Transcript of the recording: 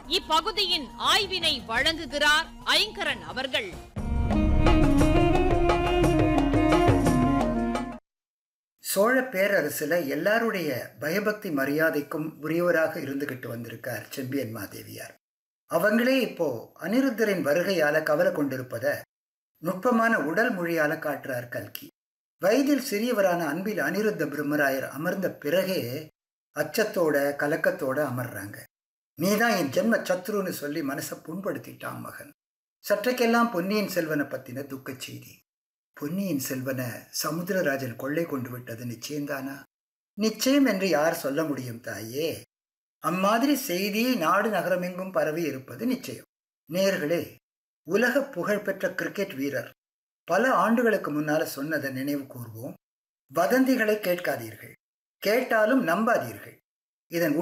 இப்பகுதியின் ஆய்வினை வழங்குகிறார் ஐங்கரன் அவர்கள் சோழ பேரரசுல எல்லாருடைய பயபக்தி மரியாதைக்கும் உரியவராக இருந்துகிட்டு வந்திருக்கார் செம்பியன் மாதேவியார் அவங்களே இப்போ அனிருத்தரின் வருகையால கவலை கொண்டிருப்பத நுட்பமான உடல் மொழியால காட்டுறார் கல்கி வயதில் சிறியவரான அன்பில் அனிருத்த பிரம்மராயர் அமர்ந்த பிறகே அச்சத்தோட கலக்கத்தோட அமர்றாங்க நீதான் என் ஜென்ம சத்ருன்னு சொல்லி மனசை புண்படுத்திட்டான் மகன் சற்றைக்கெல்லாம் பொன்னியின் செல்வனை பத்தின துக்கச் செய்தி பொன்னியின் செல்வனை சமுத்திரராஜன் கொள்ளை கொண்டு விட்டது நிச்சயம்தானா நிச்சயம் என்று யார் சொல்ல முடியும் தாயே அம்மாதிரி செய்தி நாடு நகரமெங்கும் பரவி இருப்பது நிச்சயம் நேர்களே உலக புகழ்பெற்ற கிரிக்கெட் வீரர் பல ஆண்டுகளுக்கு முன்னால சொன்னதை நினைவு கூர்வோம் வதந்திகளை கேட்காதீர்கள் கேட்டாலும் நம்பாதீர்கள் இதன்